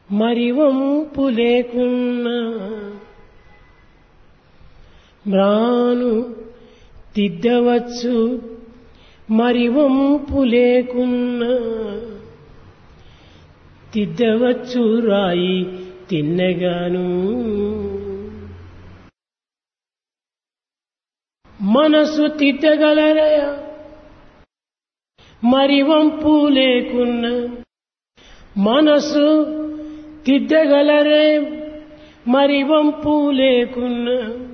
మరి వంపు లేకున్నా మ్రాను దిద్దవచ్చు మరి వంపు లేకున్నా తిద్దవచ్చు రాయి తిన్నగాను మనసు తిద్దగలరయా మరి వంపు లేకున్నా మనసు తిద్దగలరే మరి వంపు లేకున్నా